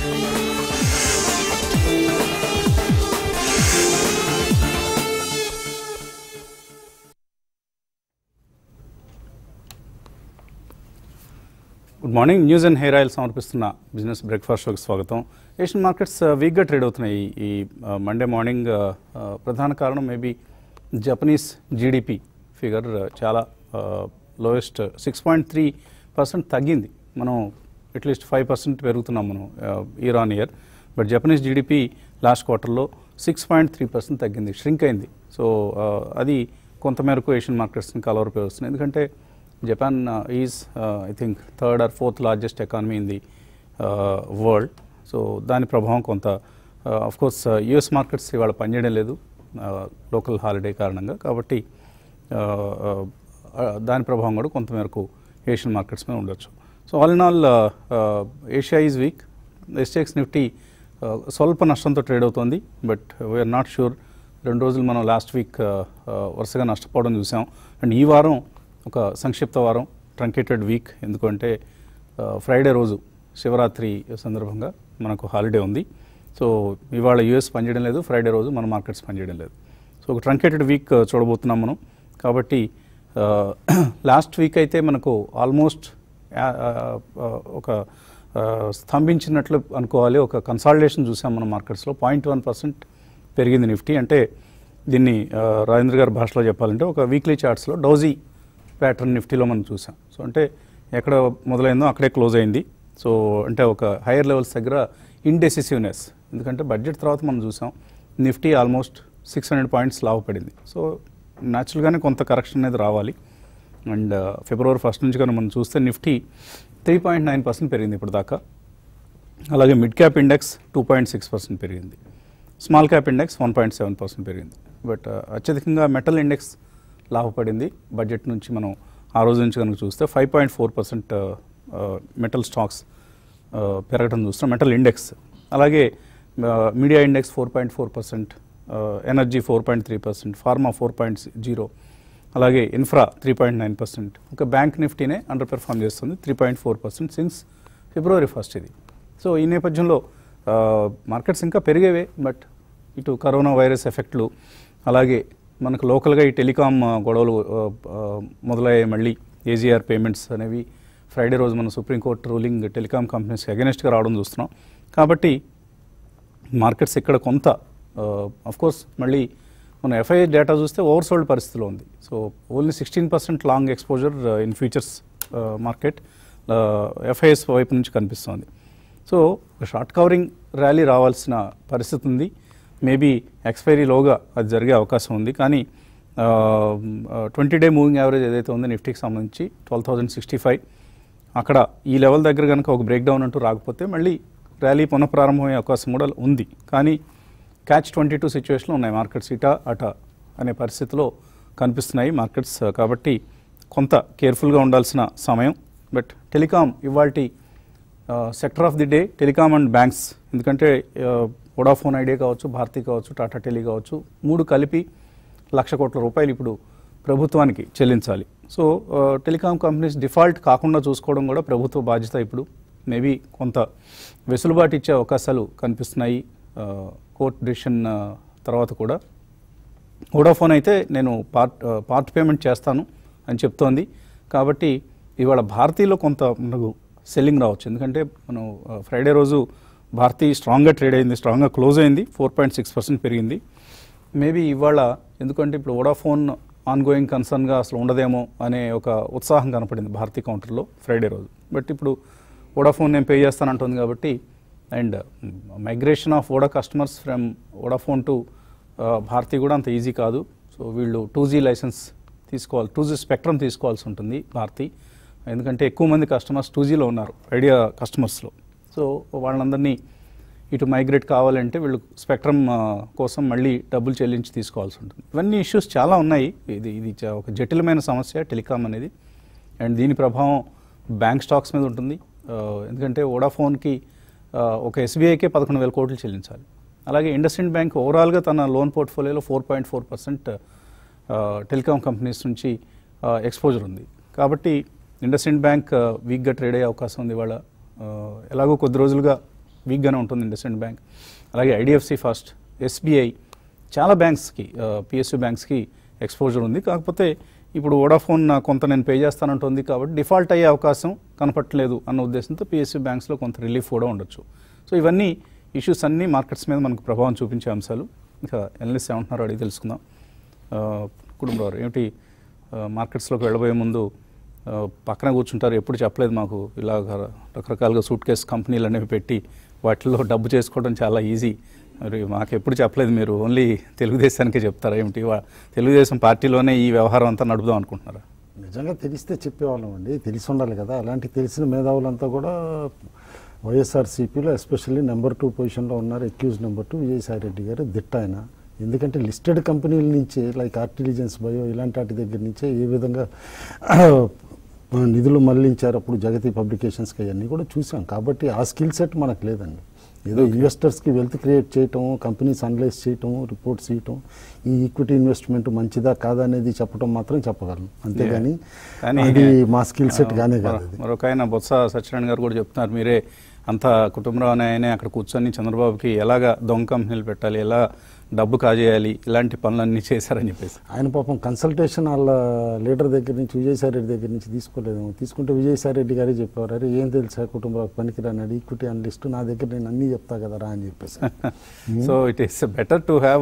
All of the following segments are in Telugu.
Good morning news and hair oil సమర్పిస్తున్న బిజినెస్ బ్రేక్ఫాస్ట్ షోకి స్వాగతం ఏషియన్ మార్కెట్స్ వీక్గా ట్రేడ్ అవుతున్నాయి ఈ- ఈ మండే మార్నింగ్ ప్రధాన కారణం మేబీ జపనీస్ జీడిపి ఫిగర్ చాలా lowest six point three percent తగ్గింది మనం అట్లీస్ట్ ఫైవ్ పర్సెంట్ పెరుగుతున్నాం మనం year on year but Japanese GDP last క్వార్టర్లో సిక్స్ పాయింట్ త్రీ పర్సెంట్ తగ్గింది షరింక్ అయింది సో అది కొంతమేరకు ఏషియన్ మార్కెట్స్ని కలవరపై వస్తుంది ఎందుకంటే Japan is I think third or fourth largest economy in the world so దాని ప్రభావం కొంత ఆఫ్ కోర్స్ యుఎస్ మార్కెట్స్ ఇవాళ పనిచేయడం లేదు లోకల్ హాలిడే కారణంగా కాబట్టి uh, uh, uh, దాని ప్రభావం కూడా కొంతమేరకు ఏషియన్ మార్కెట్స్ మీద ఉండొచ్చు so all in all Asia is weak SGX Nifty స్వల్ప నష్టంతో ట్రేడ్ అవుతోంది బట్ వీఆర్ నాట్ షూర్ రెండు రోజులు మనం లాస్ట్ వీక్ వరుసగా నష్టపోవడం చూసాం అండ్ ఈ వారం ఒక సంక్షిప్త వారం ట్రంకేటెడ్ వీక్ ఎందుకంటే ఫ్రైడే రోజు శివరాత్రి సందర్భంగా మనకు హాలిడే ఉంది సో ఇవాళ యూఎస్ పనిచేయడం లేదు ఫ్రైడే రోజు మన మార్కెట్స్ పనిచేయడం లేదు సో ఒక ట్రంకేటెడ్ వీక్ చూడబోతున్నాం మనం కాబట్టి లాస్ట్ వీక్ అయితే మనకు ఆల్మోస్ట్ ఒక ఆ, స్తంభించినట్లు అనుకోవాలి ఒక కన్సాలిడేషన్ చూసాం మన మార్కెట్స్లో పాయింట్ వన్ పర్సెంట్ పెరిగింది నిఫ్టీ అంటే దీన్ని ఆ, రాజేంద్ర గారి భాషలో చెప్పాలంటే ఒక వీక్లీ చార్ట్స్లో డౌజీ ప్యాటర్న్ నిఫ్టీలో మనం చూసాం సో అంటే ఎక్కడ మొదలైందో అక్కడే క్లోజ్ అయింది సో అంటే ఒక హైయర్ లెవెల్స్ దగ్గర ఇండెసిసివ్నెస్ ఎందుకంటే బడ్జెట్ తర్వాత మనం చూసాం Nifty almost six hundred points లాభపడింది సో న్యాచురల్గానే కొంత కరెక్షన్ అనేది రావాలి అండ్ ఫిబ్రవరి ఫస్ట్ నుంచి కనుక మనం చూస్తే Nifty three point nine percent పెరిగింది ఇప్పుడు దాకా అలాగే mid cap index two point six percent పెరిగింది small cap index one point seven percent పెరిగింది బట్ అత్యధికంగా మెటల్ ఇండెక్స్ లాభపడింది బడ్జెట్ నుంచి మనం ఆ రోజు నుంచి కనుక చూస్తే five point four percent metal stocks పెరగడం చూస్తున్నాం మెటల్ ఇండెక్స్ అలాగే media index four point four percent energy four point three percent pharma four point zero అలాగే infra three point nine percent ఒక బ్యాంక్ నిఫ్టీనే అండర్ పెర్ఫామ్ చేస్తుంది three point four percent since February first ఇది సో ఈ నేపథ్యంలో మార్కెట్స్ ఇంకా పెరిగేవే బట్ ఇటు కరోనా వైరస్ ఎఫెక్ట్లు అలాగే మనకు లోకల్గా ఈ టెలికాం ఆ, గొడవలు ఆ, ఆ, మొదలయ్యాయి మళ్ళీ ఏజీఆర్ పేమెంట్స్ అనేవి ఫ్రైడే రోజు మన సుప్రీంకోర్టు రూలింగ్ టెలికాం కంపెనీస్ అగెనిస్ట్గా రావడం చూస్తున్నాం కాబట్టి మార్కెట్స్ ఇక్కడ కొంత కోర్స్ మళ్ళీ మన ఎఫ్ఐ డేటా చూస్తే ఓవర్సోల్డ్ పరిస్థితిలో ఉంది so only sixteen percent long exposure in futures market FIs వైపు నుంచి కనిపిస్తోంది సో ఒక షార్ట్ కవరింగ్ ర్యాలీ రావాల్సిన పరిస్థితి ఉంది మేబీ ఎక్స్పైరీలోగా అది జరిగే అవకాశం ఉంది కానీ ట్వంటీ డే మూవింగ్ యావరేజ్ ఏదైతే ఉందో నిఫ్టీకి సంబంధించి ట్వెల్వ్ థౌజండ్ సిక్స్టీ ఫైవ్ అక్కడ ఈ లెవెల్ దగ్గర కనుక ఒక బ్రేక్ డౌన్ అంటూ రాకపోతే మళ్ళీ ర్యాలీ పునఃప్రారంభమయ్యే అవకాశం కూడా ఉంది కానీ క్యాచ్ ట్వంటీ టూ సిచ్యువేషన్లో ఉన్నాయి మార్కెట్స్ ఇటా అట అనే పరిస్థితిలో కనిపిస్తున్నాయి మార్కెట్స్ కాబట్టి కొంత కేర్ఫుల్గా ఉండాల్సిన సమయం బట్ టెలికాం ఇవాల్టి sector of the day telecom and banks ఎందుకంటే వొడాఫోన్ ఐడియా కావచ్చు భారతీ కావచ్చు టాటా టెలి కావచ్చు మూడు కలిపి లక్ష కోట్ల రూపాయలు ఇప్పుడు ప్రభుత్వానికి చెల్లించాలి సో టెలికాం కంపెనీస్ డిఫాల్ట్ కాకుండా చూసుకోవడం కూడా ప్రభుత్వ బాధ్యత ఇప్పుడు మేబీ కొంత వెసులుబాటు ఇచ్చే అవకాశాలు కనిపిస్తున్నాయి కోర్ట్ డిసిషన్ తర్వాత కూడా వోడాఫోన్ అయితే నేను పార్ట్ పార్ట్ పేమెంట్ చేస్తాను అని చెప్తోంది కాబట్టి ఇవాళ భారతీలో కొంత మనకు సెల్లింగ్ రావచ్చు ఎందుకంటే మనం ఫ్రైడే రోజు భారతీ స్ట్రాంగ్గా ట్రేడ్ అయింది స్ట్రాంగ్గా క్లోజ్ అయింది ఫోర్ పాయింట్ సిక్స్ పర్సెంట్ పెరిగింది మేబీ ఇవాళ ఎందుకంటే ఇప్పుడు వోడాఫోన్ ఆన్ గోయింగ్ కన్సర్న్గా అసలు ఉండదేమో అనే ఒక ఉత్సాహం కనపడింది భారతీ కౌంటర్లో ఫ్రైడే రోజు బట్ ఇప్పుడు వోడాఫోన్ నేను పే చేస్తానంటుంది కాబట్టి and migration of Voda customers from Vodafone to Bharti కూడా అంత ఈజీ కాదు సో వీళ్ళు టూ జీ లైసెన్స్ తీసుకోవాలి టూ జీ స్పెక్ట్రమ్ తీసుకోవాల్సి ఉంటుంది భారతీ ఎందుకంటే ఎక్కువ మంది కస్టమర్స్ టూ జీలో ఉన్నారు ఐడియా కస్టమర్స్లో సో వాళ్ళందరినీ ఇటు మైగ్రేట్ కావాలంటే వీళ్ళు స్పెక్ట్రమ్ ఆ, కోసం మళ్ళీ డబ్బులు చెల్లించి తీసుకోవాల్సి ఉంటుంది ఇవన్నీ ఇష్యూస్ చాలా ఉన్నాయి ఇది ఇది చా- ఒక జటిలమైన సమస్య టెలికాం అనేది అండ్ దీని ప్రభావం బ్యాంక్ స్టాక్స్ మీద ఉంటుంది ఆ, ఎందుకంటే వోడాఫోన్కి ఆ, ఒక ఎస్బీఐకే పదకొండు వేల కోట్లు చెల్లించాలి అలాగే ఇండస్ఇండ్ బ్యాంక్ ఓవరాల్గా తన లోన్ పోర్ట్ఫోలియోలో four point four percent telecom companies నుంచి ఎక్స్పోజర్ ఉంది కాబట్టి ఇండస్ఇండ్ బ్యాంక్ వీక్గా ట్రేడ్ అయ్యే అవకాశం ఉంది ఇవాళ ఆ, ఎలాగో కొద్ది రోజులుగా వీక్గానే ఉంటుంది ఇండస్ఇండ్ బ్యాంక్ అలాగే ఐడిఎఫ్సి ఫస్ట్ ఎస్బీఐ చాలా బ్యాంక్స్కి పిఎస్యు బ్యాంక్స్కి ఎక్స్పోజర్ ఉంది కాకపోతే ఇప్పుడు వోడాఫోన్ కొంత నేను పే చేస్తానంటుంది కాబట్టి డిఫాల్ట్ అయ్యే అవకాశం కనపట్లేదు అన్న ఉద్దేశంతో పిఎస్యు బ్యాంక్స్లో కొంత రిలీఫ్ కూడా ఉండొచ్చు సో ఇవన్నీ ఇష్యూస్ అన్నీ మార్కెట్స్ మీద మనకు ప్రభావం చూపించే అంశాలు ఇంకా ఎనలిస్ట్ ఏమంటున్నారో అడిగి తెలుసుకుందాం కుటుంబరావు ఏమిటి ఆ, మార్కెట్స్లోకి వెళ్ళబోయే ముందు ఆ, పక్కన కూర్చుంటారు ఎప్పుడు చెప్పలేదు మాకు ఇలా రకరకాలుగా సూట్ కేస్ కంపెనీలు అనేవి పెట్టి వాటిల్లో డబ్బు చేసుకోవడం చాలా ఈజీ మరి మాకు ఎప్పుడు చెప్పలేదు మీరు ఓన్లీ తెలుగుదేశానికే చెప్తారా ఏమిటి వా- తెలుగుదేశం పార్టీలోనే ఈ వ్యవహారం అంతా నడుపుదాం అనుకుంటున్నారా నిజంగా తెలిస్తే చెప్పేవాళ్ళం అండి తెలిసి ఉండాలి కదా అలాంటి తెలిసిన మేధావులంతా కూడా వైఎస్ఆర్సీపీలో ఎస్పెషల్లీ నెంబర్ టూ పొజిషన్లో ఉన్నారు accused number two Vijayasai Reddy గారు దిట్ట ఆయన ఎందుకంటే లిస్టెడ్ కంపెనీల నుంచి లైక్ ఆర్టిలిజెన్స్ బయో ఇలాంటి వాటి దగ్గర నుంచే ఏ విధంగా నిధులు మళ్లించారు అప్పుడు జగతి పబ్లికేషన్స్కి అవన్నీ కూడా చూసాం కాబట్టి ఆ స్కిల్ సెట్ మనకు లేదండి ఏదో ఇన్వెస్టర్స్కి వెల్త్ క్రియేట్ చేయటం కంపెనీస్ అనలైజ్ చేయటం రిపోర్ట్స్ చేయటం ఈ ఈక్విటీ ఇన్వెస్ట్మెంట్ మంచిదా కాదా అనేది చెప్పడం మాత్రం చెప్పగలను అంతేగాని కానీ అది మా స్కిల్ సెట్ గానే కాదు మరో- అది మరొక ఆయన బొత్స సత్యనారాయణ గారు కూడా చెప్తున్నారు మీరే అంత కుటుంబరావు అనే ఆయనే అక్కడ కూర్చొని చంద్రబాబుకి ఎలాగా దొంగ కంపెనీలు పెట్టాలి ఎలా డబ్బు కాజేయాలి ఇలాంటి పనులన్నీ చేశారని చెప్పేసి ఆయన పాపం కన్సల్టేషన్ వాళ్ళ లీడర్ దగ్గర నుంచి విజయసాయి రెడ్డి దగ్గర నుంచి తీసుకోలేదేమో తీసుకుంటే విజయసాయి రెడ్డి గారే చెప్పారు అరే ఏం తెలుసా కుటుంబం పనికిరాని ఈక్విటీ అనలిస్ట్ నా దగ్గర నేను అన్నీ చెప్తా కదా రా అని చెప్పేసి so it is better to have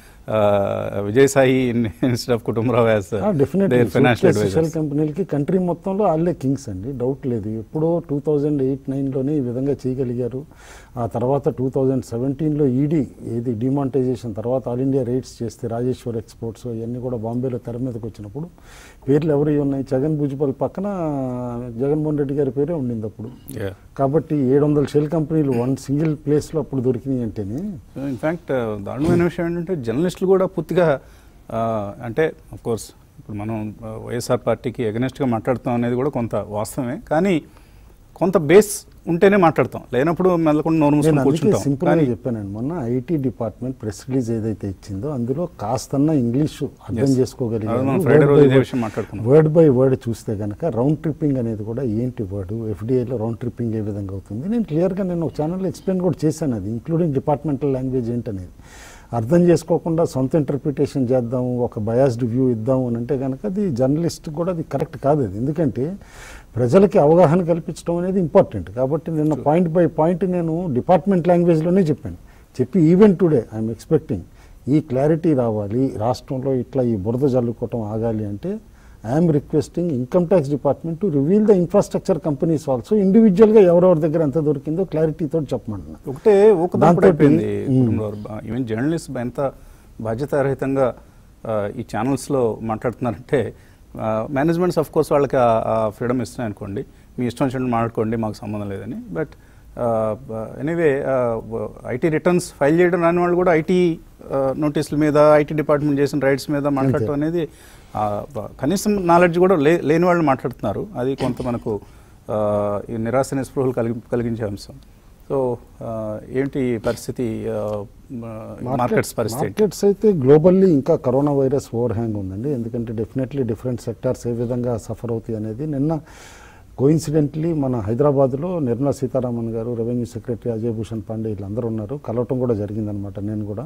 Vijayasai instead of Kutumbarao as definitely financial social advisers కంపెనీలకి కంట్రీ మొత్తంలో వాళ్ళే కింగ్స్ అండి డౌట్ లేదు ఎప్పుడో టూ థౌజండ్ ఎయిట్ నైన్లోనే ఈ విధంగా చేయగలిగారు ఆ తర్వాత టూ థౌజండ్ సెవెంటీన్లో ఈడీ ఏది డిమానిటైజేషన్ తర్వాత ఆల్ ఇండియా రేట్స్ చేస్తే రాజేశ్వర్ ఎక్స్పోర్ట్స్ ఇవన్నీ కూడా బాంబేలో తెర మీదకి వచ్చినప్పుడు పేర్లు ఎవరు ఉన్నాయి జగన్ భుజ్పల్ పక్కన జగన్మోహన్ రెడ్డి గారి పేరే ఉండింది అప్పుడు కాబట్టి ఏడు వందల షెల్ కంపెనీలు వన్ సింగిల్ ప్లేస్లో అప్పుడు దొరికినాయి అంటేనే ఇన్ఫ్యాక్ట్ దారుణమైన విషయం ఏంటంటే జర్నలిస్టులు కూడా పూర్తిగా ఆ, అంటే అఫ్ కోర్స్ ఇప్పుడు మనం ఆ, వైఎస్ఆర్ పార్టీకి ఎగనెస్ట్గా మాట్లాడుతాం అనేది కూడా కొంత వాస్తవమే కానీ కొంత బేస్ ఉంటేనే మాట్లాడతాం లేనప్పుడు మెల్లకుండా నోరు నేను మూసుకొని అందుకే కూర్చుంటాం సింపుల్ గా కానీ చెప్పానండి మొన్న ఐటీ డిపార్ట్మెంట్ ప్రెస్ రిలీజ్ ఏదైతే ఇచ్చిందో అందులో కాస్తన్నా ఇంగ్లీష్ అర్థం Yes. అది మనం Friday రోజు ఇదే విషయం మాట్లాడుకున్నాం. వర్డ్ బై వర్డ్ చూస్తే కనుక రౌండ్ ట్రిప్పింగ్ అనేది కూడా ఏంటి వర్డ్ ఎఫ్డిఐలో రౌండ్ ట్రిప్పింగ్ ఏ విధంగా అవుతుంది నేను క్లియర్గా నేను ఒక ఛానల్లో ఎక్స్ప్లెయిన్ కూడా చేశాను అది ఇంక్లూడింగ్ డిపార్ట్మెంటల్ లాంగ్వేజ్ ఏంటనేది అర్థం చేసుకోకుండా సొంత ఇంటర్ప్రిటేషన్ చేద్దాం ఒక బయాస్డ్ వ్యూ ఇద్దాం అని అంటే కనుక అది జర్నలిస్ట్ కూడా అది కరెక్ట్ కాదు అది ఎందుకంటే ప్రజలకి అవగాహన కల్పించడం అనేది ఇంపార్టెంట్ కాబట్టి నిన్న పాయింట్ బై పాయింట్ నేను డిపార్ట్మెంట్ లాంగ్వేజ్లోనే చెప్పాను చెప్పి ఈవెన్ టుడే ఐఎమ్ ఎక్స్పెక్టింగ్ ఈ క్లారిటీ రావాలి రాష్ట్రంలో ఇట్లా ఈ బురద జల్లుకోవటం ఆగాలి అంటే I'm requesting income tax department to reveal the infrastructure companies also ఇండివిజువల్గా ఎవరెవరి దగ్గర ఎంత దొరికిందో క్లారిటీతో చెప్పమంటున్నాను ఒకటే ఒక దాంతోటి- దాంట్లో అయిపోయింది మ్మ్. ఈవెన్ జర్నలిస్ట్ ఎంత బాధ్యతారహితంగా ఆ, ఈ ఛానల్స్లో మాట్లాడుతున్నారంటే మేనేజ్మెంట్స్ ఆఫ్ కోర్స్ వాళ్ళకి ఆ ఫ్రీడమ్ ఇస్తున్నాయి అనుకోండి మీ ఇష్టం వచ్చినట్టు మాట్లాడుకోండి మాకు సంబంధం లేదని but anyway IT returns file చేయడం రాని వాళ్ళు కూడా ఐటీ నోటీసుల మీద ఐటీ డిపార్ట్మెంట్ చేసిన రైట్స్ మీద మాట్లాడటం అనేది ఆ, బ- కనీసం నాలెడ్జ్ కూడా లే లేని వాళ్ళు మాట్లాడుతున్నారు అది కొంత మనకు ఆ, ఈ నిరాశ నిస్పృహలు కలిగి కలిగించే అంశం సో ఆ, ఏంటి ఈ పరిస్థితి ఆ, మార్కెట్స్ పరిస్థితి ఏంటి? మార్కెట్స్ అయితే గ్లోబల్లీ ఇంకా కరోనా వైరస్ ఓవర్ హ్యాంగ్ ఉందండి ఎందుకంటే డెఫినెట్లీ డిఫరెంట్ సెక్టార్స్ ఏ విధంగా సఫర్ అవుతాయి అనేది నిన్న కోయిన్సిడెంట్లీ మన హైదరాబాద్లో నిర్మలా సీతారామన్ గారు రెవెన్యూ సెక్రటరీ అజయ్ భూషణ్ పాండే వీళ్ళందరూ ఉన్నారు కలవటం కూడా జరిగిందనమాట నేను కూడా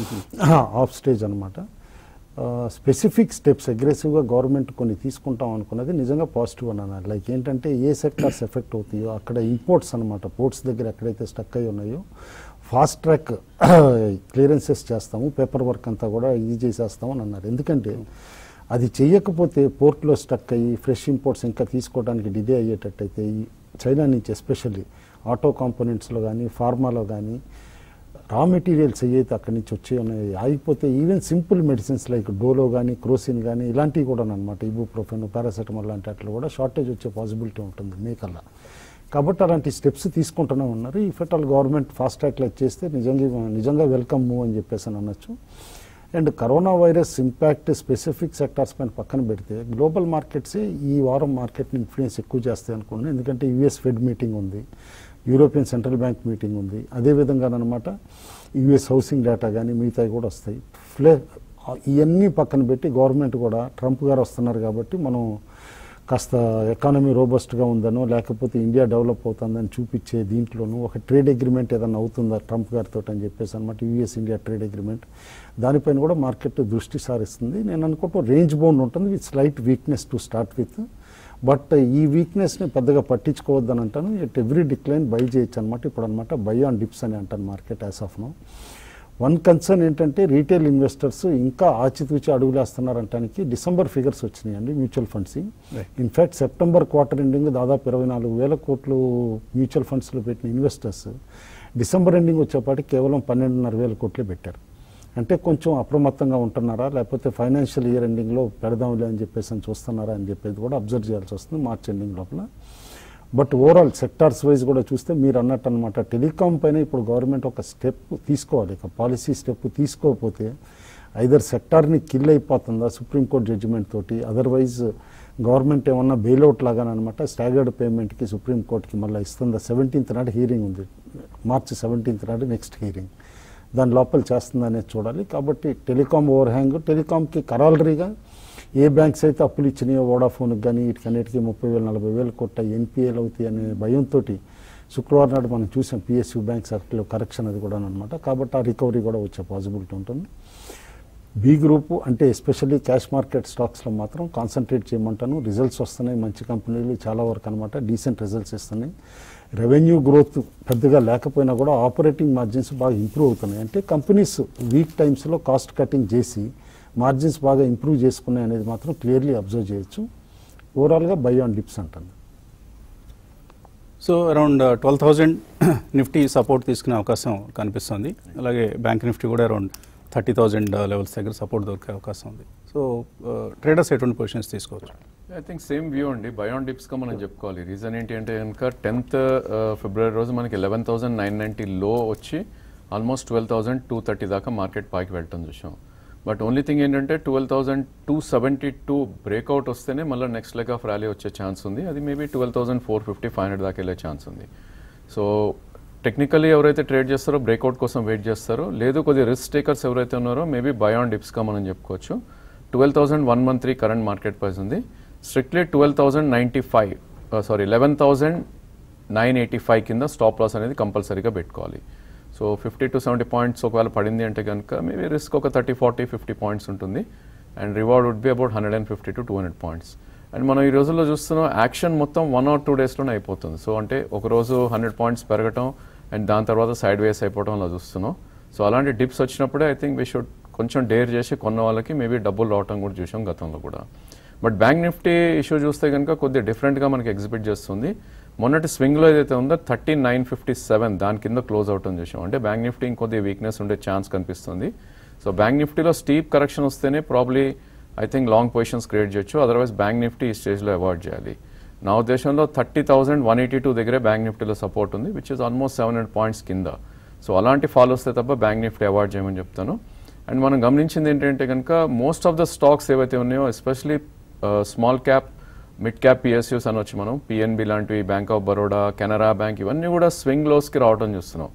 ఆఫ్ స్టేజ్ అనమాట స్పెసిఫిక్ స్టెప్స్ అగ్రెసివ్గా గవర్నమెంట్ కొన్ని తీసుకుంటాం అనుకున్నది నిజంగా పాజిటివ్ అని అన్నారు లైక్ ఏంటంటే ఏ సెక్టార్స్ ఎఫెక్ట్ అవుతాయో అక్కడ ఇంపోర్ట్స్ అనమాట పోర్ట్స్ దగ్గర ఎక్కడైతే స్టక్ అయి ఉన్నాయో ఫాస్ట్ ట్రాక్ క్లియరెన్సెస్ చేస్తాము పేపర్ వర్క్ అంతా కూడా ఇది చేసేస్తాము అని అన్నారు ఎందుకంటే అది చెయ్యకపోతే పోర్ట్లో స్టక్ అయ్యి ఫ్రెష్ ఇంపోర్ట్స్ ఇంకా తీసుకోవడానికి డిలే అయ్యేటట్టయితే ఈ చైనా నుంచి ఎస్పెషల్లీ ఆటో కాంపోనెంట్స్లో కానీ ఫార్మాలో కానీ రా మెటీరియల్స్ ఏవైతే అక్కడి నుంచి వచ్చి ఉన్నాయి ఆగిపోతే even simple medicines like Dolo కానీ క్రోసిన్ కానీ ఇలాంటివి కూడా అనమాట ఇబుప్రోఫెన్ పారాసెటమాల్ లాంటి అట్లా కూడా షార్టేజ్ వచ్చే పాసిబిలిటీ ఉంటుంది మేకల్లా కాబట్టి అలాంటి స్టెప్స్ తీసుకుంటూనే ఉన్నారు ఈ ఫెటల్ గవర్నమెంట్ ఫాస్ట్ ట్రాక్లో చేస్తే నిజంగా నిజంగా వెల్కమ్ మూవ్ అని చెప్పేసి అని అనొచ్చు and corona virus impact specific sectors పైన పక్కన పెడితే గ్లోబల్ మార్కెట్సే ఈ వారం మార్కెట్ని ఇన్ఫ్లుయెన్స్ ఎక్కువ చేస్తాయి అనుకున్నాను ఎందుకంటే యుఎస్ ఫెడ్ మీటింగ్ ఉంది యూరోపియన్ సెంట్రల్ బ్యాంక్ మీటింగ్ ఉంది అదేవిధంగా అనమాట యుఎస్ హౌసింగ్ డేటా కానీ మిగతాయి కూడా వస్తాయి ఫ్లే ఇవన్నీ పక్కన పెట్టి గవర్నమెంట్ కూడా ట్రంప్ గారు వస్తున్నారు కాబట్టి మనం కాస్త ఎకానమీ రోబస్ట్గా ఉందనో లేకపోతే ఇండియా డెవలప్ అవుతుందని చూపించే దీంట్లోనూ ఒక ట్రేడ్ అగ్రిమెంట్ ఏదైనా అవుతుందా ట్రంప్ గారితో అని చెప్పేసి అనమాట యూఎస్ ఇండియా ట్రేడ్ అగ్రిమెంట్ దానిపైన కూడా మార్కెట్ దృష్టి సారిస్తుంది నేను అనుకుంటూ రేంజ్ బౌండ్ ఉంటుంది with slight weakness to start with but ఈ వీక్నెస్ని పెద్దగా పట్టించుకోవద్దని అంటాను ఎట్ ఎవ్రీ డిక్లైన్ బై చేయొచ్చు అనమాట ఇప్పుడు అనమాట బై ఆన్ డిప్స్ అని అంటాను market as of no one concern ఏంటంటే రీటైల్ ఇన్వెస్టర్స్ ఇంకా ఆచితూచి అడుగులేస్తున్నారంటానికి డిసెంబర్ ఫిగర్స్ వచ్చినాయండి mutual funds Right. In fact September quarter ending దాదాపు ఇరవై నాలుగు వేల కోట్లు మ్యూచువల్ ఫండ్స్లో పెట్టిన ఇన్వెస్టర్స్ డిసెంబర్ ఎండింగ్ వచ్చేపాటికి కేవలం పన్నెండున్నర వేల కోట్లే పెట్టారు అంటే కొంచెం అప్రమత్తంగా ఉంటున్నారా లేకపోతే ఫైనాన్షియల్ ఇయర్ ఎండింగ్లో పెడదాంలే అని చెప్పేసి అని చూస్తున్నారా అని చెప్పేది కూడా అబ్జర్వ్ చేయాల్సి వస్తుంది మార్చ్ ఎండింగ్ లోపల బట్ ఓవరాల్ సెక్టార్స్ వైజ్ కూడా చూస్తే మీరు అన్నట్టు అనమాట టెలికాం పైన ఇప్పుడు గవర్నమెంట్ ఒక స్టెప్ తీసుకోవాలి ఒక పాలసీ స్టెప్ తీసుకోకపోతే ఐదర్ సెక్టార్ని కిల్ అయిపోతుందా సుప్రీంకోర్టు జడ్జిమెంట్ తోటి అదర్వైజ్ గవర్నమెంట్ ఏమన్నా బెయిల్అవుట్ లాగానమాట స్టాగర్డ్ పేమెంట్కి సుప్రీంకోర్టుకి మళ్ళీ ఇస్తుందా సెవెంటీన్త్ నాడు హీరింగ్ ఉంది మార్చి సెవెంటీన్త్ నాడు నెక్స్ట్ హీరింగ్ దాని లోపల చేస్తుందనేది చూడాలి కాబట్టి టెలికాం ఓవర్ హ్యాంగ్ టెలికాంకి కరాలరీగా ఏ బ్యాంక్స్ అయితే అప్పులు ఇచ్చినాయో వోడాఫోన్కి కానీ వీటికన్నిటికీ ముప్పై వేలు నలభై వేలు కొట్ట ఎన్పిఏలు అవుతాయి అనే భయంతో శుక్రవారం నాడు మనం చూసాం పిఎస్యూ బ్యాంక్ సర్కిల్ కరెక్షన్ అది కూడా అనమాట కాబట్టి ఆ రికవరీ కూడా వచ్చే పాసిబిలిటీ ఉంటుంది బి గ్రూప్ అంటే ఎస్పెషల్లీ క్యాష్ మార్కెట్ స్టాక్స్లో మాత్రం కాన్సన్ట్రేట్ చేయమంటాను రిజల్ట్స్ వస్తున్నాయి మంచి కంపెనీలు చాలా వరకు అనమాట డీసెంట్ రిజల్ట్స్ ఇస్తున్నాయి రెవెన్యూ గ్రోత్ పెద్దగా లేకపోయినా కూడా ఆపరేటింగ్ మార్జిన్స్ బాగా ఇంప్రూవ్ అవుతున్నాయి అంటే కంపెనీస్ వీక్ టైమ్స్లో కాస్ట్ కటింగ్ చేసి మార్జిన్స్ బాగా ఇంప్రూవ్ చేసుకున్నాయి అనేది మాత్రం క్లియర్లీ అబ్జర్వ్ చేయొచ్చు ఓవరాల్గా బై ఆన్ డిప్స్ అంటాను so around twelve thousand Nifty support తీసుకునే అవకాశం కనిపిస్తుంది అలాగే బ్యాంక్ నిఫ్టీ కూడా అరౌండ్ థర్టీ థౌజండ్ లెవెల్స్ దగ్గర సపోర్ట్ దొరికే అవకాశం ఉంది సో ట్రేడర్స్ ఎటువంటి పొజిషన్స్ తీసుకోవచ్చు ఐ థింక్ సేమ్ వ్యూ అండి బయాన్ డిప్స్గా మనం చెప్పుకోవాలి రీజన్ ఏంటి అంటే కనుక టెన్త్ ఫిబ్రవరి రోజు మనకి లెవెన్ థౌసండ్ నైన్ నైంటీ లో వచ్చి almost twelve thousand two thirty దాకా మార్కెట్ పైకి వెళ్ళటం చూసాం బట్ ఓన్లీ థింగ్ ఏంటంటే twelve thousand two seventy two breakout వస్తేనే మళ్ళీ నెక్స్ట్ లెగ్ ఆఫ్ ర్యాలీ వచ్చే ఛాన్స్ ఉంది అది maybe twelve thousand four fifty five hundred దాకా వెళ్ళే ఛాన్స్ ఉంది సో టెక్నికల్లీ ఎవరైతే ట్రేడ్ చేస్తారో బ్రేక్అవుట్ కోసం వెయిట్ చేస్తారో లేదు కొద్దిగా రిస్క్ టేకర్స్ ఎవరైతే ఉన్నారో మేబీ బయాన్ డిప్స్గా మనం చెప్పుకోవచ్చు twelve thousand one one three current market price ఉంది strictly twelve thousand ninety five sorry eleven thousand nine eighty five కింద స్టాప్ లాస్ అనేది కంపల్సరీగా పెట్టుకోవాలి so fifty to seventy points ఒకవేళ పడింది అంటే కనుక మేబీ రిస్క్ ఒక థర్టీ ఫార్టీ ఫిఫ్టీ పాయింట్స్ ఉంటుంది and reward would be about hundred and fifty to two hundred points and మనం ఈ రోజుల్లో చూస్తున్నాం యాక్షన్ మొత్తం వన్ ఆర్ టూ డేస్లోనే అయిపోతుంది సో అంటే ఒక రోజు హండ్రెడ్ పాయింట్స్ పెరగటం అండ్ దాని తర్వాత సైడ్ వేస్ అయిపోవడం అలా చూస్తున్నాం సో అలాంటి డిప్స్ వచ్చినప్పుడే ఐ థింక్ వీ షుడ్ కొంచెం డేర్ చేసి కొన్న వాళ్ళకి మేబీ డబ్బులు రావటం కూడా చూసాం గతంలో కూడా బట్ బ్యాంక్ నిఫ్టీ ఇష్యూ చూస్తే కనుక కొద్దిగా డిఫరెంట్గా మనకి ఎగ్జిబిట్ చేస్తుంది మొన్నటి స్వింగ్లో ఏదైతే ఉందో థర్టీ నైన్ ఫిఫ్టీ సెవెన్ దాని కింద క్లోజ్ అవటం చూసాం అంటే బ్యాంక్ నిఫ్టీ ఇంకొద్ది వీక్నెస్ ఉండే ఛాన్స్ కనిపిస్తుంది సో బ్యాంక్ నిఫ్టీలో స్టీప్ కరెక్షన్ వస్తేనే probably I think long positions create చేయొచ్చు అదర్వైజ్ బ్యాంక్ నిఫ్టీ ఈ స్టేజ్లో అవాయిడ్ చేయాలి నా ఉద్దేశంలో thirty thousand one eighty two దగ్గరే బ్యాంక్ నిఫ్టీలో సపోర్ట్ ఉంది which is almost seven hundred points కింద సో అలాంటి ఫాలో వస్తే తప్ప బ్యాంక్ నిఫ్టీ అవాయిడ్ చేయమని చెప్తాను అండ్ మనం గమనించింది ఏంటంటే కనుక మోస్ట్ ఆఫ్ ద స్టాక్స్ ఏవైతే ఉన్నాయో especially small cap mid cap PSUs అనొచ్చు మనం పిఎన్బి లాంటివి Bank of Baroda Canara Bank ఇవన్నీ కూడా స్వింగ్ లోస్కి రావడం చూస్తున్నాం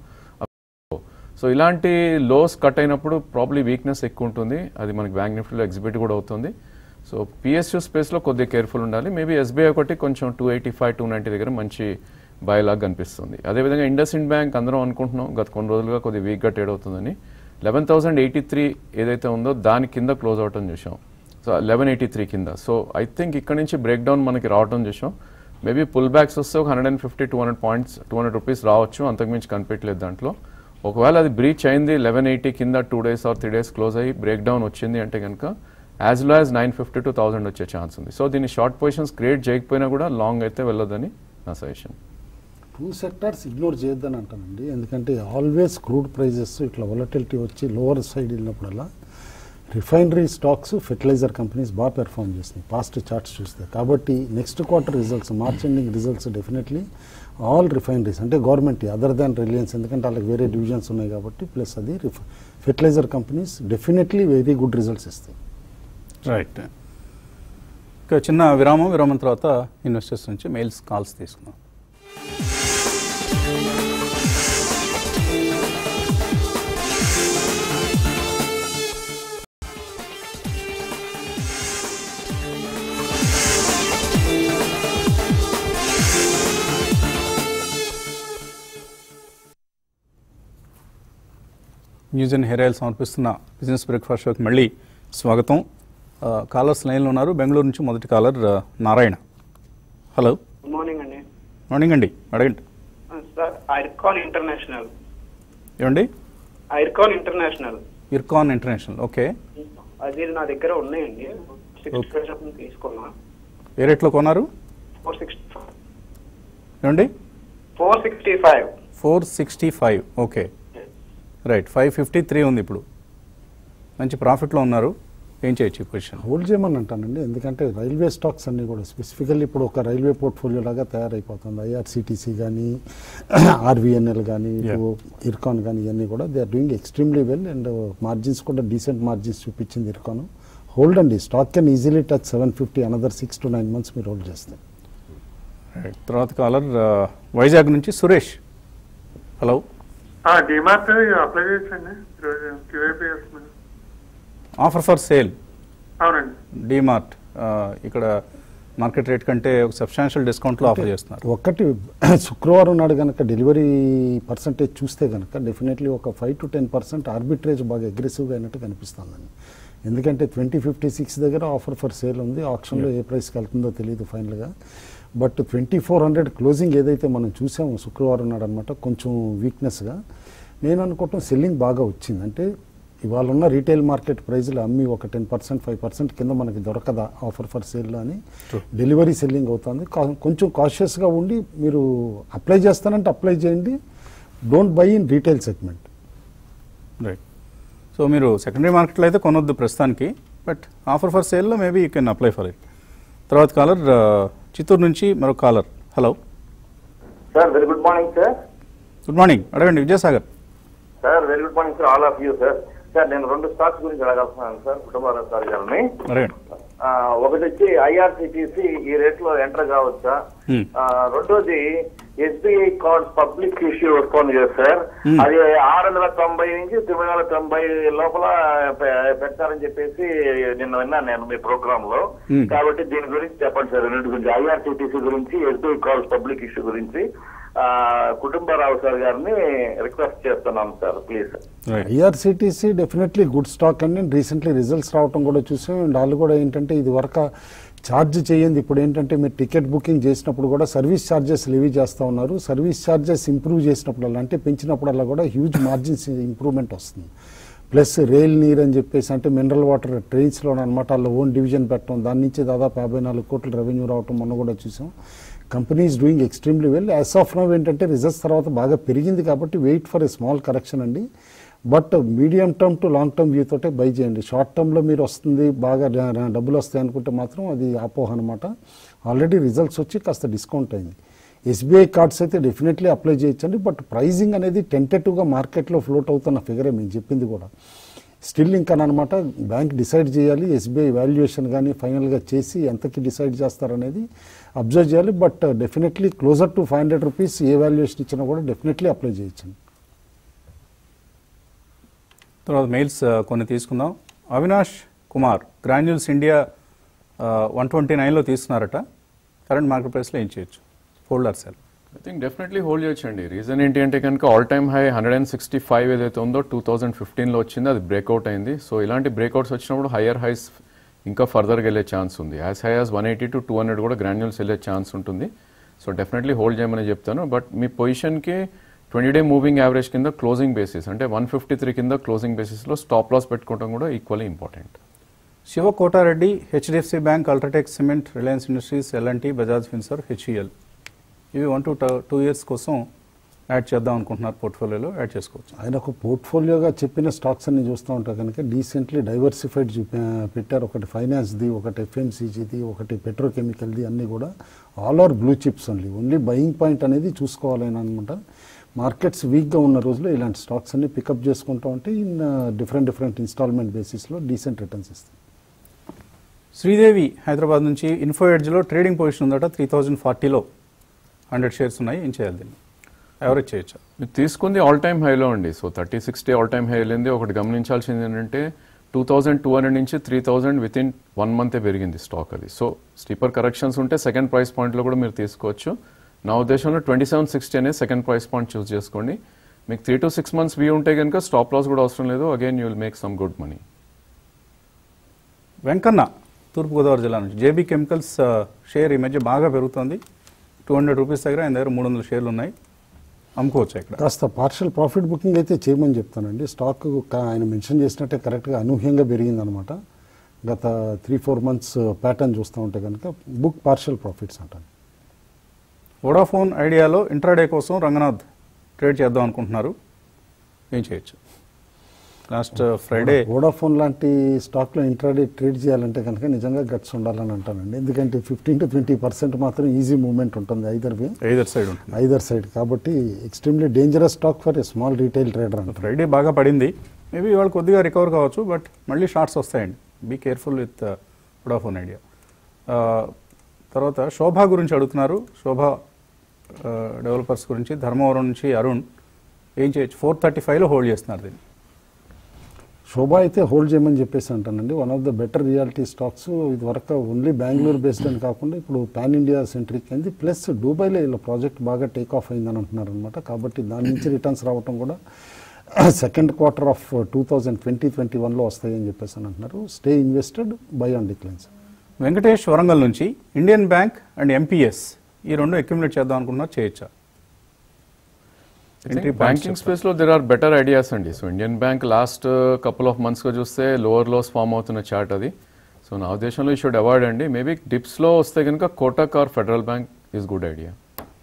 సో ఇలాంటి లోస్ కట్ అయినప్పుడు ప్రాబ్లీ వీక్నెస్ ఎక్కువ ఉంటుంది అది మనకి బ్యాంక్ నిఫ్టీలో ఎగ్జిబిట్ కూడా అవుతుంది సో పిఎస్యూ స్పేస్లో కొద్దిగా కేర్ఫుల్ ఉండాలి మేబీ ఎస్బీఐ ఒకటి కొంచెం two eighty five two ninety దగ్గర మంచి బై లాగా కనిపిస్తుంది అదేవిధంగా ఇండస్ ఇండ్ బ్యాంక్ అందరం అనుకుంటున్నాం గత కొన్ని రోజులుగా కొద్దిగా వీక్గా ట్రేడ్ అవుతుందని లెవెన్ థౌసండ్ ఎయిటీ త్రీ ఏదైతే ఉందో దాని కింద క్లోజ్ అవటం చూసాం సో లెవెన్ ఎయిటీ త్రీ కింద సో ఐ థింక్ ఇక్కడ నుంచి బ్రేక్ డౌన్ మనకి రావటం చూసాం మేబీ పుల్ బ్యాక్స్ వస్తే ఒక hundred and fifty two hundred points two hundred rupees రావచ్చు అంతకుమించి కనిపించలేదు దాంట్లో ఒకవేళ అది బ్రీచ్ అయింది లెవెన్ ఎయిటీ కింద two days or three days close అయ్యి బ్రేక్ డౌన్ వచ్చింది అంటే కనుక as low as nine fifty to thousand వచ్చే ఛాన్స్ ఉంది సో దీన్ని షార్ట్ పొజిషన్స్ క్రియేట్ చేయకపోయినా కూడా లాంగ్ అయితే వెళ్ళొద్దని నా సజెషన్ టూ సెక్టార్స్ ఇగ్నోర్ చేయొద్దని అంటానండి ఎందుకంటే ఆల్వేస్ క్రూడ్ ప్రైజెస్ ఇట్లా వొలటిలిటీ వచ్చి లోవర్ సైడ్ వెళ్ళినప్పుడల్లా రిఫైనరీ స్టాక్స్ ఫెర్టిలైజర్ కంపెనీస్ బాగా పెర్ఫామ్ చేసినాయి పాస్ట్ చార్ట్స్ చూస్తే కాబట్టి next quarter results March ending results definitely all refineries అంటే గవర్నమెంట్ అదర్ దాన్ రిలయన్స్ ఎందుకంటే వాళ్ళకి వేరే డివిజన్స్ ఉన్నాయి కాబట్టి ప్లస్ అది fertiliser companies definitely very good results ఇస్తాయి రైట్ ఇక చిన్న విరామం విరామం తర్వాత ఇన్వెస్టర్స్ నుంచి మెయిల్స్ కాల్స్ తీసుకుందాం న్యూస్ అండ్ హెయిర్ ఆయిల్ సమర్పిస్తున్న బిజినెస్ బ్రేక్ఫాస్ట్ షోకి మళ్ళీ స్వాగతం ఆ, కాలర్స్ లైన్లో ఉన్నారు బెంగళూరు నుంచి మొదటి కాలర్ ఆ, నారాయణ హలో గుడ్ మార్నింగ్ అండి మార్నింగ్ అండి అడగండి సార్ ఐర్కాన్ ఇంటర్నేషనల్ ఏమండి Ircon international Ircon international okay అది నా దగ్గర ఉన్నాయండి సిక్స్ Okay. పర్సెంట్ తీసుకున్నా ఏ రేట్లో కొన్నారు ఫోర్ సిక్స్టీ ఏమండి four sixty five four sixty five okay right five fifty three ఉంది ఇప్పుడు మంచి ప్రాఫిట్లో ఉన్నారు ఏం చేయొచ్చు ఈ పొజిషన్ హోల్డ్ చేయమని అంటానండి ఎందుకంటే రైల్వే స్టాక్స్ అన్నీ కూడా స్పెసిఫికల్లీ ఇప్పుడు ఒక రైల్వే పోర్ట్ఫోలియో లాగా తయారైపోతుంది ఐఆర్సిటీసీ కానీ ఆర్వీఎన్ఎల్ కానీ ఇటు ఇర్కాన్ కానీ ఇవన్నీ కూడా they are doing extremely well and margins కూడా డీసెంట్ మార్జిన్స్ చూపించింది ఇర్కాన్ హోల్డ్ అండి stock can easily touch seven fifty another six to nine months మీరు హోల్డ్ చేస్తే రైట్ తర్వాత కాలర్ ఆ, వైజాగ్ నుంచి సురేష్ హలో డిమార్ట్ అప్లై చేయొచ్చండి ఈరోజు క్యూఐపిఎస్ మీద ఆఫర్ ఫర్ సేల్ అవునండి డిమార్ట్ ఇక్కడ మార్కెట్ రేట్ కంటే ఒక సబ్స్టాన్షియల్ డిస్కౌంట్లో ఆఫర్ చేస్తున్నారు ఒకటి శుక్రవారం నాడు కనుక డెలివరీ పర్సంటేజ్ చూస్తే కనుక డెఫినెట్లీ ఒక five to ten percent arbitrage బాగా అగ్రెసివ్గా అయినట్టు కనిపిస్తుందండి ఎందుకంటే ట్వంటీ ఫిఫ్టీ సిక్స్ దగ్గర ఆఫర్ ఫర్ సేల్ ఉంది ఆప్షన్లో ఏ ప్రైస్కి వెళ్తుందో తెలియదు ఫైనల్గా but twenty four hundred closing ఏదైతే మనం చూసామో శుక్రవారం నాడు అనమాట కొంచెం వీక్నెస్గా నేను అనుకోవటం సెల్లింగ్ బాగా వచ్చింది అంటే ఇవాళ ఉన్న రీటైల్ మార్కెట్ ప్రైజ్లో అమ్మి ఒక టెన్ పర్సెంట్ ఫైవ్ పర్సెంట్ కింద మనకి దొరకదా ఆఫర్ ఫర్ సేల్లో అని డెలివరీ సెల్లింగ్ అవుతుంది కా- కొంచెం కాషియస్గా ఉండి మీరు అప్లై చేస్తానంటే అప్లై చేయండి don't buy in retail segment right so మీరు సెకండరీ మార్కెట్లో అయితే కొనొద్దు ప్రస్తుతానికి బట్ ఆఫర్ ఫర్ సేల్లో maybe you can apply for it తర్వాత కాలర్ చిత్తూరు నుంచి మరో caller hello sir very good morning sir good morning అడగండి Vijayasagar sir very good morning sir all of you sir sir నేను రెండు స్టాక్స్ గురించి అడగాల్సినాను సార్ కుటుంబారావు సార్ గారిని అడగండి ఆ, ఒకటి వచ్చి ఐఆర్సిటిసి ఈ రేట్ లో ఎంటర్ కావచ్చా Hmm. ఆ, రెండోది ఎస్బీఐ కార్డ్ పబ్లిక్ ఇష్యూ వస్తుంది కదా సార్ Hmm. అది ఆరు వందల తొంభై నుంచి తొమ్మిది వందల తొంభై లోపల పె- పెడతారని చెప్పేసి నిన్న విన్నాను నేను మీ ప్రోగ్రామ్ లో Hmm. కాబట్టి దీని గురించి చెప్పండి సార్ రెండు గురించి ఐఆర్సిటిసి గురించి ఎస్బీఐ కార్డ్ పబ్లిక్ ఇష్యూ గురించి ఆ, కుటుంబరావు సార్ గారిని రిక్వెస్ట్ చేస్తున్నాను sir please right IRCTC definitely good stock అండి రీసెంట్లీ రిజల్ట్స్ రావటం కూడా చూసాం అండ్ వాళ్ళు కూడా ఏంటంటే ఇది వరకు ఛార్జ్ చేయండి ఇప్పుడు ఏంటంటే మీరు టికెట్ బుకింగ్ చేసినప్పుడు కూడా సర్వీస్ ఛార్జెస్ లివీ చేస్తూ ఉన్నారు సర్వీస్ ఛార్జెస్ ఇంప్రూవ్ చేసినప్పుడల్లా అంటే పెంచినప్పుడల్లా కూడా హ్యూజ్ మార్జిన్స్ ఇంప్రూవ్మెంట్ వస్తుంది ప్లస్ రైల్ నీర్ అని చెప్పేసి అంటే మినరల్ వాటర్ ట్రైన్స్లో అనమాట వాళ్ళ ఓన్ డివిజన్ పెట్టడం దాని నుంచి దాదాపు యాభై నాలుగు కోట్ల రెవెన్యూ రావటం మొన్న కూడా చూసాం company is doing extremely well as of now ఏంటంటే రిజల్ట్స్ తర్వాత బాగా పెరిగింది కాబట్టి wait for a small correction అండి but medium term to long term view తోటే బై చేయండి షార్ట్ టర్మ్లో మీరు వస్తుంది బాగా డ- డబ్బులు వస్తాయి అనుకుంటే మాత్రం అది అపోహ అనమాట ఆల్రెడీ రిజల్ట్స్ వచ్చి కాస్త డిస్కౌంట్ అయింది ఎస్బీఐ కార్డ్స్ అయితే డెఫినెట్లీ అప్లై చేయొచ్చండి బట్ ప్రైజింగ్ అనేది టెంటేటివ్గా మార్కెట్లో ఫ్లోట్ అవుతున్న ఫిగరే మేము చెప్పింది కూడా స్టిల్ ఇంకా అనమాట బ్యాంక్ డిసైడ్ చేయాలి ఎస్బీఐ వాల్యుయేషన్ కానీ ఫైనల్గా చేసి ఎంతకి డిసైడ్ చేస్తారనేది అబ్జర్వ్ చేయాలి but definitely closer to five hundred rupees ఏ వాల్యుయేషన్ ఇచ్చినా కూడా డెఫినెట్లీ అప్లై చేయొచ్చండి తర్వాత మెయిల్స్ ఆ, కొన్ని తీసుకుందాం Avinash Kumar Granules India one twenty నైన్లో తీసుకున్నారట కరెంట్ మార్కెట్ ప్రైస్లో ఏం చేయొచ్చు hold or sell I think definitely hold చేయొచ్చండి రీజన్ ఏంటి అంటే కనుక all time high hundred and sixty five ఏదైతే ఉందో టూ థౌసండ్ ఫిఫ్టీన్లో వచ్చింది అది బ్రేక్అవుట్ అయింది సో ఇలాంటి బ్రేక్అవుట్స్ వచ్చినప్పుడు హయ్యర్ హైస్ ఇంకా ఫర్దర్గా వెళ్ళే ఛాన్స్ ఉంది as high as one eighty to two hundred కూడా గ్రాన్యూల్స్ వెళ్ళే ఛాన్స్ ఉంటుంది సో డెఫినెట్లీ హోల్డ్ చేయమని చెప్తాను బట్ మీ పొజిషన్కి ట్వంటీ డే మూవింగ్ యావరేజ్ కింద క్లోజింగ్ బేసిస్ అంటే వన్ ఫిఫ్టీ త్రీ కింద క్లోజింగ్ బేసిస్లో స్టాప్ లాస్ పెట్టుకోవడం కూడా equally important Shiva Kotareddy HDFC Bank UltraTech Cement Reliance Industries LNT Bajaj Finserv HEL ఇవి వన్ టు టూ ఇయర్స్ కోసం యాడ్ చేద్దాం అనుకుంటున్నారు పోర్ట్ఫోలియోలో యాడ్ చేసుకోవచ్చు ఆయన ఒక పోర్ట్ఫోలియోగా చెప్పిన స్టాక్స్ అన్ని చూస్తూ ఉంటారు కనుక డీసెంట్లీ డైవర్సిఫైడ్ చూపి పెట్టారు ఒకటి ఫైనాన్స్ది ఒకటి ఎఫ్ఎంసీజీది ఒకటి పెట్రోకెమికల్ది అన్నీ కూడా all are blue chips only only buying point అనేది చూసుకోవాలని అనమాట మార్కెట్స్ వీక్గా ఉన్న రోజులో ఇలాంటి స్టాక్స్ అన్ని పికప్ చేసుకుంటూ ఉంటే ఇన్ డిఫరెంట్ డిఫరెంట్ ఇన్స్టాల్మెంట్ బేసిస్లో డీసెంట్ రిటర్న్స్ ఇస్తాయి శ్రీదేవి హైదరాబాద్ నుంచి ఇన్ఫో ఎడ్జ్లో ట్రేడింగ్ పొజిషన్ ఉందట త్రీ థౌజండ్ ఫార్టీలో హండ్రెడ్ షేర్స్ ఉన్నాయి ఏం చేయాలి దీన్ని ఎవరేజ్ చేయొచ్చా మీరు తీసుకుంది ఆల్ టైమ్ హైలో అండి so thirty sixty all time high వెళ్ళింది ఒకటి గమనించాల్సింది ఏంటంటే టూ థౌజండ్ టూ హండ్రెడ్ నుంచి three thousand within one మంతే పెరిగింది స్టాక్ అది సో స్టీపర్ కరెక్షన్స్ ఉంటే సెకండ్ ప్రైస్ పాయింట్లో కూడా మీరు తీసుకోవచ్చు నా ఉద్దేశంలో ట్వంటీ సెవెన్ సిక్స్టీ అనేది సెకండ్ ప్రైస్ పాయింట్ చూస్ చేసుకోండి మీకు three to six months view ఉంటే కనుక స్టాప్ లాస్ కూడా అవసరం లేదు again you will make some good money Venkanna తూర్పుగోదావరి జిల్లా నుంచి జేబీ కెమికల్స్ ఆ, షేర్ ఈ మధ్య బాగా పెరుగుతుంది టూ హండ్రెడ్ రూపీస్ దగ్గర ఆయన దగ్గర మూడు వందల షేర్లు ఉన్నాయి అమ్ముకోవచ్చు ఇక్కడ కాస్త పార్షల్ ప్రాఫిట్ బుకింగ్ అయితే చేయమని చెప్తానండి స్టాక్ క- ఆయన మెన్షన్ చేసినట్టే కరెక్ట్గా అనూహ్యంగా పెరిగిందనమాట గత త్రీ ఫోర్ మంత్స్ ప్యాటర్న్ చూస్తూ ఉంటే కనుక బుక్ పార్షల్ ప్రాఫిట్స్ అంటాను వోడాఫోన్ ఐడియాలో ఇంట్రాడే కోసం రంగనాథ్ ట్రేడ్ చేద్దాం అనుకుంటున్నారు ఏం చేయొచ్చు లాస్ట్ ఫ్రైడే వోడాఫోన్ లాంటి స్టాక్లో ఇంట్రాడే ట్రేడ్ చేయాలంటే కనుక నిజంగా గట్స్ ఉండాలని అంటానండి ఎందుకంటే ఫిఫ్టీన్ టు ట్వంటీ పర్సెంట్ మాత్రం ఈజీ మూవ్మెంట్ ఉంటుంది ఐదర్ వే ఐదర్ సైడ్ ఉంటుంది ఐదర్ సైడ్ కాబట్టి extremely dangerous stock for a small retail trader అంటారు ఫ్రైడే బాగా పడింది మేబీ ఇవాళ కొద్దిగా రికవర్ కావచ్చు బట్ మళ్ళీ షార్ట్స్ వస్తాయండి be careful with Vodafone Idea తర్వాత శోభ గురించి అడుగుతున్నారు శోభ డెవలపర్స్ గురించి ధర్మవరం నుంచి అరుణ్ ఏం చేయొచ్చు ఫోర్ థర్టీ ఫైవ్లో హోల్డ్ చేస్తున్నారు దీన్ని శోభ అయితే హోల్డ్ చేయమని చెప్పేసి అంటానండి one of the better realty stocks ఇది వరకు ఓన్లీ బెంగళూరు బేస్డ్ అని కాకుండా ఇప్పుడు పాన్ ఇండియా సెంట్రిక్ అయింది ప్లస్ డూబాయ్లో ఇలా ప్రాజెక్ట్ బాగా టేక్ ఆఫ్ అయిందని అంటున్నారు అనమాట కాబట్టి దాని నుంచి రిటర్న్స్ రావటం కూడా second quarter of two thousand twenty twenty వన్లో వస్తాయని చెప్పేసి అని అంటున్నారు stay invested buy on declines Venkatesh Warangal నుంచి ఇండియన్ బ్యాంక్ అండ్ ఎంపీఎస్ ఈ రెండు అక్యుములేట్ చేద్దాం అనుకున్నారు చేయొచ్చా Entry points బ్యాంకింగ్ స్పేస్ లో దెర్ ఆర్ బెటర్ ఐడియాస్ అండి so Indian Bank last couple of months గా చూస్తే లోవర్ లోస్ ఫామ్ అవుతున్న చార్ట్ అది సో నా ఉద్దేశంలో ఈ షుడ్ అవాయిడ్ అండి మేబీ డిప్స్ లో వస్తే కనుక Kotak or Federal Bank is good idea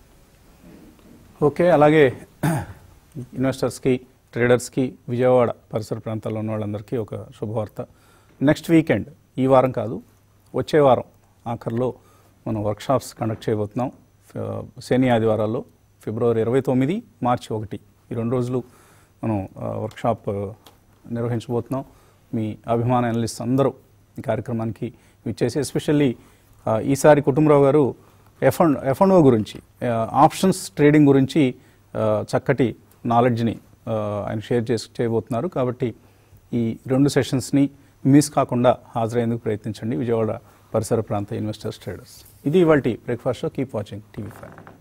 okay అలాగే ఇన్వెస్టర్స్కి ట్రేడర్స్కి విజయవాడ పరిసర ప్రాంతాల్లో ఉన్న వాళ్ళందరికీ ఒక శుభవార్త నెక్స్ట్ వీకెండ్ ఈ వారం కాదు వచ్చే వారం ఆఖరిలో మనం వర్క్షాప్స్ కండక్ట్ చేయబోతున్నాం ఫ- శని ఆదివారాల్లో ఫిబ్రవరి ఇరవై తొమ్మిది మార్చి ఒకటి ఈ రెండు రోజులు మనం ఆ, వర్క్షాప్ ఆ, నిర్వహించబోతున్నాం మీ అభిమాన అనలిస్ట్ అందరూ ఈ కార్యక్రమానికి ఇచ్చేసి ఎస్పెషల్లీ ఈసారి కుటుంబరావు గారు F and F and O గురించి ఆ, ఆప్షన్స్ ట్రేడింగ్ గురించి ఆ, చక్కటి నాలెడ్జ్ని ఆ, ఆయన షేర్ చేసి చేయబోతున్నారు కాబట్టి ఈ రెండు సెషన్స్ని మిస్ కాకుండా హాజరయ్యేందుకు ప్రయత్నించండి విజయవాడ పరిసర ప్రాంత ఇన్వెస్టర్స్ ట్రేడర్స్ ఇది ఇవాళ breakfast show keep watching TV five